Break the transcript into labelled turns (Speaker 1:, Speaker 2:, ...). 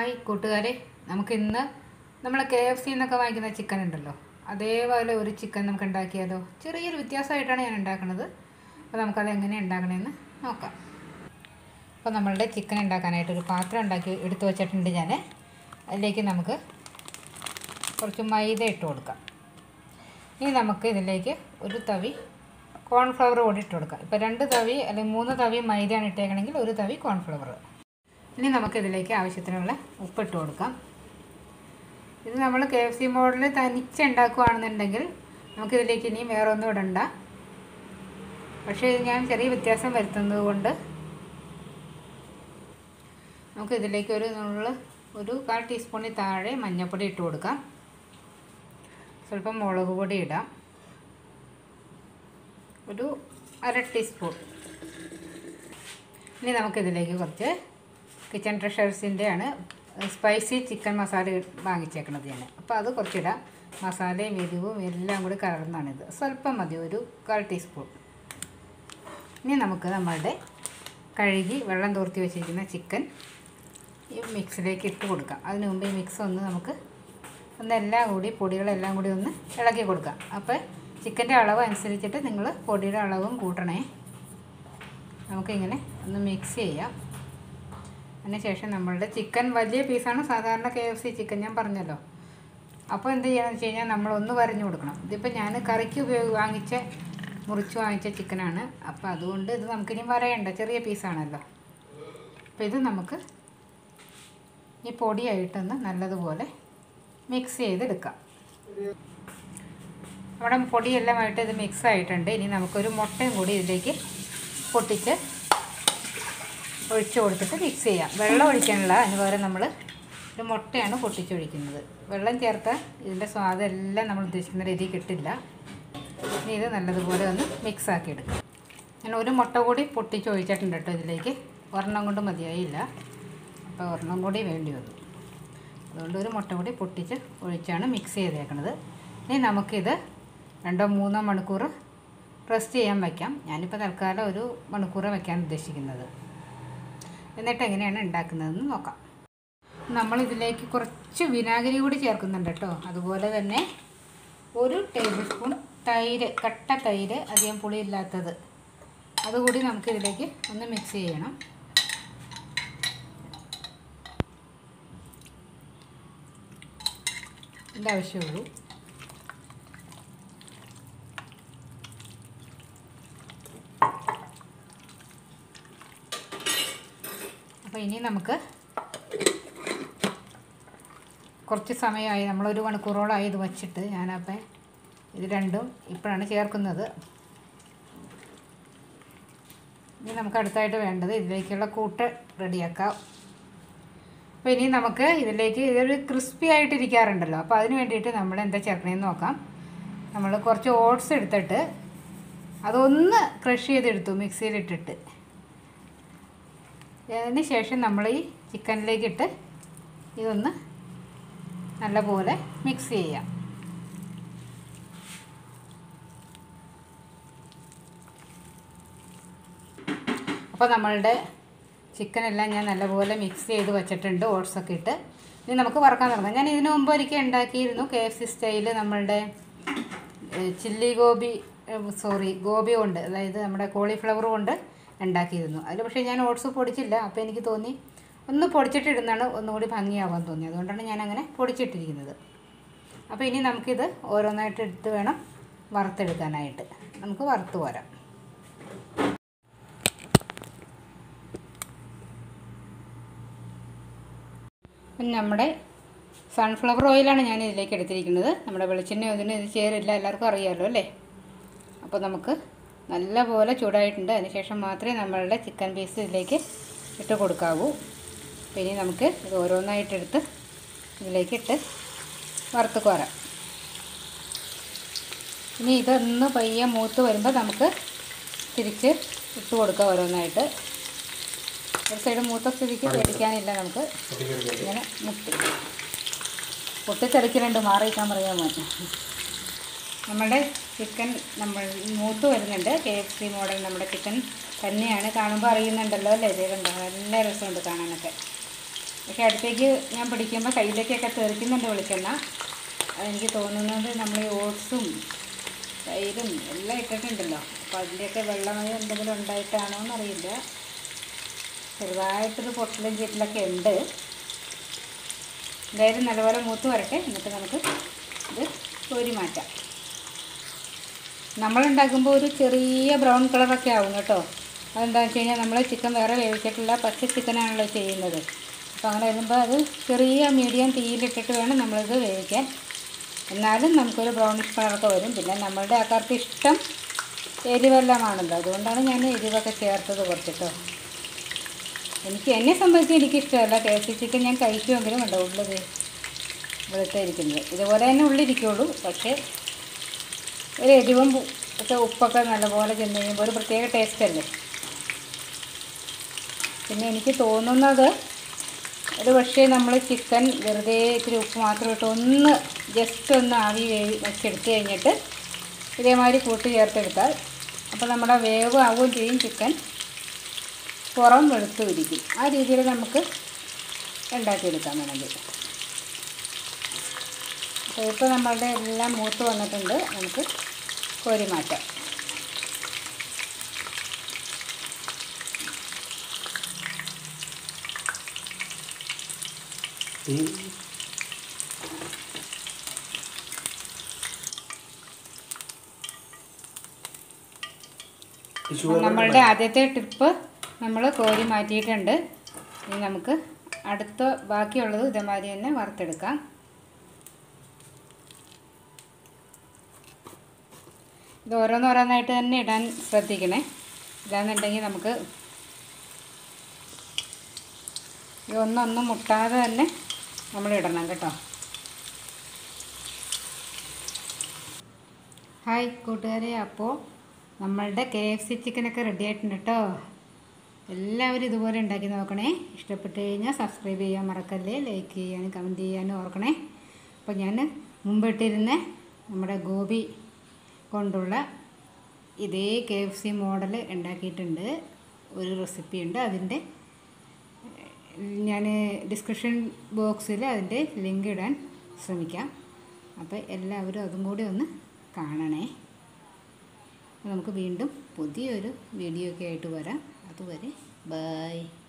Speaker 1: hi കൂട്ടുകാരെ നമുക്ക് ഇന്ന് നമ്മൾ കെ എഫ് സി എന്നൊക്കെ വാങ്ങിക്കുന്ന ചിക്കൻ ഉണ്ടല്ലോ അതേപോലെ ഒരു ചിക്കൻ നമുക്ക് ഉണ്ടാക്കിയാലോ ചെറിയൊരു വ്യത്യാസമായിട്ടാണ് ഞാൻ ഉണ്ടാക്കുന്നത് അപ്പോൾ നമുക്കത് എങ്ങനെ ഉണ്ടാക്കണമെന്ന് നോക്കാം അപ്പോൾ നമ്മളുടെ ചിക്കൻ ഉണ്ടാക്കാനായിട്ട് ഒരു പാത്രം ഉണ്ടാക്കി എടുത്തു വച്ചിട്ടുണ്ട് ഞാൻ അതിലേക്ക് നമുക്ക് കുറച്ച് മൈദ ഇട്ട് കൊടുക്കാം ഇനി നമുക്ക് ഇതിലേക്ക് ഒരു തവി കോൺഫ്ലവർ കൂടി ഇട്ട് കൊടുക്കാം ഇപ്പോൾ രണ്ട് തവി അല്ലെങ്കിൽ മൂന്ന് തവി മൈദയാണ് ഇട്ടേക്കണമെങ്കിൽ ഒരു തവി കോൺഫ്ലവർ ഇനി നമുക്ക് ഇതിലേക്ക് ആവശ്യത്തിനുള്ള ഉപ്പിട്ട് കൊടുക്കാം ഇത് നമ്മൾ കെ എഫ് സി മോഡൽ തനിച്ച് ഉണ്ടാക്കുകയാണെന്നുണ്ടെങ്കിൽ നമുക്കിതിലേക്ക് ഇനിയും വേറെ ഒന്നും ഇടണ്ട പക്ഷേ ഇത് ഞാൻ ചെറിയ വ്യത്യാസം വരുത്തുന്നത് കൊണ്ട് നമുക്ക് ഇതിലേക്ക് ഒരു നുള്ള ഒരു കാൽ ടീസ്പൂണിൽ താഴെ മഞ്ഞൾപ്പൊടി ഇട്ട് കൊടുക്കാം സ്വല്പം മുളക് പൊടി ഇടാം ഒരു അര ടീസ്പൂൺ ഇനി നമുക്കിതിലേക്ക് കുറച്ച് കിച്ചൺ ട്രഷേഴ്സിൻ്റെ ആണ് സ്പൈസി ചിക്കൻ മസാല വാങ്ങിച്ചേക്കണത് ഞാൻ അപ്പോൾ അത് കുറച്ചിടാം മസാലയും എരിവും എല്ലാം കൂടി കലർന്നാണിത് സ്വല്പം മതി ഒരു കാൽ ടീസ്പൂൺ ഇനി നമുക്ക് നമ്മളുടെ കഴുകി വെള്ളം തോർത്തി വെച്ചിരിക്കുന്ന ചിക്കൻ ഈ മിക്സിലേക്ക് ഇട്ട് കൊടുക്കാം അതിന് മുമ്പ് ഈ മിക്സ് ഒന്ന് നമുക്ക് ഒന്നെല്ലാം കൂടി പൊടികളെല്ലാം കൂടി ഒന്ന് ഇളക്കി കൊടുക്കാം അപ്പോൾ ചിക്കൻ്റെ അളവ് അനുസരിച്ചിട്ട് നിങ്ങൾ പൊടിയുടെ അളവും കൂട്ടണേ നമുക്കിങ്ങനെ ഒന്ന് മിക്സ് ചെയ്യാം അതിനുശേഷം നമ്മളുടെ ചിക്കൻ വലിയ പീസാണ് സാധാരണ കെ എഫ് സി ചിക്കൻ ഞാൻ പറഞ്ഞല്ലോ അപ്പോൾ എന്ത് ചെയ്യണമെന്ന് വെച്ച് കഴിഞ്ഞാൽ നമ്മളൊന്ന് വരഞ്ഞു കൊടുക്കണം ഇതിപ്പോൾ ഞാൻ കറിക്ക് ഉപയോഗി വാങ്ങിച്ച മുറിച്ച് വാങ്ങിച്ച ചിക്കനാണ് അപ്പോൾ അതുകൊണ്ട് ഇത് നമുക്കിനി വരയണ്ട ചെറിയ പീസാണല്ലോ അപ്പോൾ ഇത് നമുക്ക് ഈ പൊടിയായിട്ടൊന്ന് നല്ലതുപോലെ മിക്സ് ചെയ്തെടുക്കാം നമ്മുടെ പൊടിയെല്ലാമായിട്ട് ഇത് മിക്സ് ആയിട്ടുണ്ട് ഇനി നമുക്കൊരു മുട്ടയും കൂടി ഇതിലേക്ക് പൊട്ടിച്ച് ഒഴിച്ച് കൊടുത്തിട്ട് മിക്സ് ചെയ്യാം വെള്ളം ഒഴിക്കാനുള്ള അതിന് പകരം നമ്മൾ ഒരു മുട്ടയാണ് പൊട്ടിച്ചൊഴിക്കുന്നത് വെള്ളം ചേർത്താൽ ഇതിൻ്റെ സ്വാദെല്ലാം നമ്മൾ ഉദ്ദേശിക്കുന്ന രീതിയിൽ കിട്ടില്ല ഇനി ഇത് നല്ലതുപോലെ ഒന്ന് മിക്സ് ആക്കി എടുക്കാം ഞാൻ ഒരു മുട്ട കൂടി പൊട്ടിച്ചൊഴിച്ചിട്ടുണ്ട് കേട്ടോ ഇതിലേക്ക് ഒരെണ്ണം കൊണ്ട് മതിയായില്ല അപ്പോൾ ഒരെണ്ണം കൂടി വേണ്ടി വന്നു അതുകൊണ്ട് ഒരു മുട്ട കൂടി പൊട്ടിച്ച് ഒഴിച്ചാണ് മിക്സ് ചെയ്തേക്കണത് ഇനി നമുക്കിത് രണ്ടോ മൂന്നോ മണിക്കൂർ റെസ്റ്റ് ചെയ്യാൻ വയ്ക്കാം ഞാനിപ്പോൾ തൽക്കാലം ഒരു മണിക്കൂർ വയ്ക്കാൻ ഉദ്ദേശിക്കുന്നത് എന്നിട്ട് എങ്ങനെയാണ് ഉണ്ടാക്കുന്നതെന്ന് നോക്കാം നമ്മളിതിലേക്ക് കുറച്ച് വിനാഗിരി കൂടി ചേർക്കുന്നുണ്ട് കേട്ടോ അതുപോലെ തന്നെ ഒരു ടേബിൾ സ്പൂൺ തൈര് കട്ട തൈര് അധികം പുളിയില്ലാത്തത് അതുകൂടി നമുക്കിതിലേക്ക് ഒന്ന് മിക്സ് ചെയ്യണം ഇതിൻ്റെ ആവശ്യമുള്ളൂ അപ്പോൾ ഇനി നമുക്ക് കുറച്ച് സമയമായി നമ്മളൊരു മണിക്കൂറോളമായി ഇത് വച്ചിട്ട് ഞാനപ്പോൾ ഇത് രണ്ടും ഇപ്പോഴാണ് ചേർക്കുന്നത് ഇനി നമുക്ക് അടുത്തായിട്ട് വേണ്ടത് ഇതിലേക്കുള്ള കൂട്ട് റെഡിയാക്കാം അപ്പോൾ ഇനി നമുക്ക് ഇതിലേക്ക് ഇതൊരു ക്രിസ്പി ആയിട്ടിരിക്കാറുണ്ടല്ലോ അപ്പോൾ അതിന് വേണ്ടിയിട്ട് നമ്മൾ എന്താ ചേർക്കണമെന്ന് നോക്കാം നമ്മൾ കുറച്ച് ഓട്സ് എടുത്തിട്ട് അതൊന്ന് ക്രഷ് ചെയ്തെടുത്തു മിക്സിയിലിട്ടിട്ട് അതിന് ശേഷം നമ്മൾ ഈ ചിക്കനിലേക്കിട്ട് ഇതൊന്ന് നല്ലപോലെ മിക്സ് ചെയ്യാം അപ്പോൾ നമ്മളുടെ ചിക്കനെല്ലാം ഞാൻ നല്ലപോലെ മിക്സ് ചെയ്ത് വെച്ചിട്ടുണ്ട് ഓട്സൊക്കെ ഇട്ട് ഇനി നമുക്ക് വറക്കാൻ തുടങ്ങാം ഞാൻ ഇതിനു മുമ്പ് ഒരിക്കൽ ഉണ്ടാക്കിയിരുന്നു കെ എഫ് സി സ്റ്റൈല് നമ്മളുടെ ചില്ലി ഗോബി സോറി ഗോബി കൊണ്ട് അതായത് നമ്മുടെ കോളിഫ്ലവർ കൊണ്ട് ഉണ്ടാക്കിയിരുന്നു അതിൽ പക്ഷേ ഞാൻ ഓട്സ് പൊടിച്ചില്ല അപ്പോൾ എനിക്ക് തോന്നി ഒന്ന് പൊടിച്ചിട്ടിടുന്നതാണ് ഒന്നുകൂടി ഭംഗിയാവാൻ തോന്നി അതുകൊണ്ടാണ് ഞാൻ അങ്ങനെ പൊടിച്ചിട്ടിരിക്കുന്നത് അപ്പോൾ ഇനി നമുക്കിത് ഓരോന്നായിട്ട് എടുത്ത് വേണം വറുത്തെടുക്കാനായിട്ട് നമുക്ക് വറുത്ത് പോരാം അപ്പം നമ്മുടെ സൺഫ്ലവർ ഓയിലാണ് ഞാൻ ഇതിലേക്ക് എടുത്തിരിക്കുന്നത് നമ്മുടെ വെളിച്ചെണ്ണ ഇതിന് ഇത് ചേരില്ല എല്ലാവർക്കും അറിയാമല്ലോ അല്ലേ അപ്പോൾ നമുക്ക് നല്ലപോലെ ചൂടായിട്ടുണ്ട് അതിനുശേഷം മാത്രമേ നമ്മളുടെ ചിക്കൻ പീസ് ഇതിലേക്ക് ഇട്ട് കൊടുക്കാവൂ അപ്പോൾ ഇനി നമുക്ക് ഇത് ഓരോന്നായിട്ടെടുത്ത് ഇതിലേക്ക് ഇട്ട് വറുത്ത് കോരാം ഇനി ഇതൊന്ന് പയ്യെ മൂത്ത് വരുമ്പോൾ നമുക്ക് തിരിച്ച് ഇട്ട് കൊടുക്കാം ഓരോന്നായിട്ട് ഒരു സൈഡ് മൂത്ത സ്ഥിതിക്ക് പേടിക്കാനില്ല നമുക്ക് ഇങ്ങനെ മുട്ടി പൊട്ടിത്തെറിക്കുന്നുണ്ട് മാറിയിക്കാൻ പറയാൻ മോനെ നമ്മുടെ ചിക്കൻ നമ്മൾ മൂത്ത് വരുന്നുണ്ട് കെ എഫ് സി മോഡൽ നമ്മുടെ ചിക്കൻ തന്നെയാണ് കാണുമ്പോൾ അറിയുന്നുണ്ടല്ലോ അല്ലേ ഇത് കണ്ടോ നല്ല രസമുണ്ട് കാണാനൊക്കെ പക്ഷെ അടുത്തേക്ക് ഞാൻ പിടിക്കുമ്പോൾ കയ്യിലേക്കൊക്കെ തെറിക്കുന്നുണ്ട് വെളിച്ചെണ്ണ അതെനിക്ക് തോന്നുന്നത് നമ്മൾ ഈ ഓട്സും തൈരും എല്ലാം ഇട്ടിട്ടുണ്ടല്ലോ അപ്പോൾ അതിൻ്റെയൊക്കെ വെള്ളമയം എന്തെങ്കിലും ഉണ്ടായിട്ടാണോ എന്നറിയില്ല ചെറുതായിട്ടൊരു പൊട്ടലും ചീറ്റലൊക്കെ ഉണ്ട് എന്തായാലും നല്ലപോലെ മൂത്ത് വരട്ടെ എന്നിട്ട് നമുക്ക് ഇത് കോരി മാറ്റാം നമ്മളുണ്ടാക്കുമ്പോൾ ഒരു ചെറിയ ബ്രൗൺ കളറൊക്കെ ആവും കേട്ടോ അതെന്താണെന്ന് വെച്ച് കഴിഞ്ഞാൽ നമ്മൾ ചിക്കൻ വേറെ വേവിച്ചിട്ടില്ല പച്ച ചിക്കനാണല്ലോ ചെയ്യുന്നത് അപ്പോൾ അങ്ങനെ വരുമ്പോൾ അത് ചെറിയ മീഡിയം തീയിലിട്ടിട്ട് വേണം നമ്മളിത് വേവിക്കാൻ എന്നാലും നമുക്കൊരു ബ്രൗണിഷ് കളറൊക്കെ വരും പിന്നെ നമ്മളുടെ ആൾക്കാർക്ക് ഇഷ്ടം എരിവെല്ലാമാണല്ലോ അതുകൊണ്ടാണ് ഞാൻ എരിവൊക്കെ ചേർത്തത് കുറച്ചിട്ടോ എനിക്ക് എന്നെ സംബന്ധിച്ച് എനിക്കിഷ്ടമല്ല കെ എഫ് സി ചിക്കൻ ഞാൻ കഴിക്കുമെങ്കിലും ഉണ്ടോ ഉള്ളത് വെളുത്ത ഇരിക്കുന്നത് ഇതുപോലെ തന്നെ ഉള്ളിരിക്കുള്ളൂ പക്ഷേ ഒരു എരിവും പു- ഒക്കെ ഉപ്പൊക്കെ നല്ലപോലെ ചെന്ന് കഴിയുമ്പോൾ ഒരു പ്രത്യേക ടേസ്റ്റ് അല്ലേ പിന്നെ എനിക്ക് തോന്നുന്നത് ഒരു പക്ഷേ നമ്മൾ ചിക്കൻ വെറുതെ ഇത്തിരി ഉപ്പ് മാത്രം ഇട്ട് ഒന്ന് ജസ്റ്റ് ഒന്ന് ആവി വേവി വെച്ചെടുത്ത് കഴിഞ്ഞിട്ട് ഇതേമാതിരി കൂട്ടി ചേർത്തെടുത്താൽ അപ്പോൾ നമ്മുടെ വേവ് ആവുകയും ചെയ്യും ചിക്കൻ പുറം വെളുത്ത് ഇരിക്കും ആ രീതിയിൽ നമുക്ക് ഉണ്ടാക്കിയെടുക്കാം വേണമെങ്കിൽ അപ്പോൾ ഇപ്പോൾ നമ്മളുടെ എല്ലാം മൂത്ത് വന്നിട്ടുണ്ട് നമുക്ക് കോരി മാറ്റാം നമ്മളുടെ ആദ്യത്തെ ട്രിപ്പ് നമ്മൾ കോരി മാറ്റിയിട്ടുണ്ട് ഇനി നമുക്ക് അടുത്ത ബാക്കിയുള്ളത് ഇതേമാതിരി തന്നെ വറുത്തെടുക്കാം ഇത് ഓരോന്നോരോന്നായിട്ട് തന്നെ ഇടാൻ ശ്രദ്ധിക്കണേ ഇല്ലാന്നുണ്ടെങ്കിൽ നമുക്ക് ഇത് ഒന്നൊന്നും മുട്ടാതെ തന്നെ നമ്മൾ ഇടണം കേട്ടോ ഹായ് കൂട്ടുകാരെ അപ്പോൾ നമ്മളുടെ കെ എഫ് സി ചിക്കനൊക്കെ റെഡി ആയിട്ടുണ്ട് കേട്ടോ എല്ലാവരും ഇതുപോലെ ഉണ്ടാക്കി നോക്കണേ ഇഷ്ടപ്പെട്ട് കഴിഞ്ഞാൽ സബ്സ്ക്രൈബ് ചെയ്യാൻ മറക്കല്ലേ ലൈക്ക് ചെയ്യാനും കമൻറ്റ് ചെയ്യാനും ഓർക്കണേ അപ്പോൾ ഞാൻ മുമ്പിട്ടിരുന്ന നമ്മുടെ ഗോപി കൊണ്ടുള്ള ഇതേ കെ എഫ് സി മോഡൽ ഉണ്ടാക്കിയിട്ടുണ്ട് ഒരു റെസിപ്പി ഉണ്ട് അതിൻ്റെ ഞാൻ ഡിസ്ക്രിപ്ഷൻ ബോക്സിൽ അതിൻ്റെ ലിങ്ക് ഇടാൻ ശ്രമിക്കാം അപ്പോൾ എല്ലാവരും അതും കൂടി ഒന്ന് കാണണേ അപ്പോൾ നമുക്ക് വീണ്ടും പുതിയൊരു വീഡിയോ ഒക്കെ ആയിട്ട് വരാം അതുവരെ ബൈ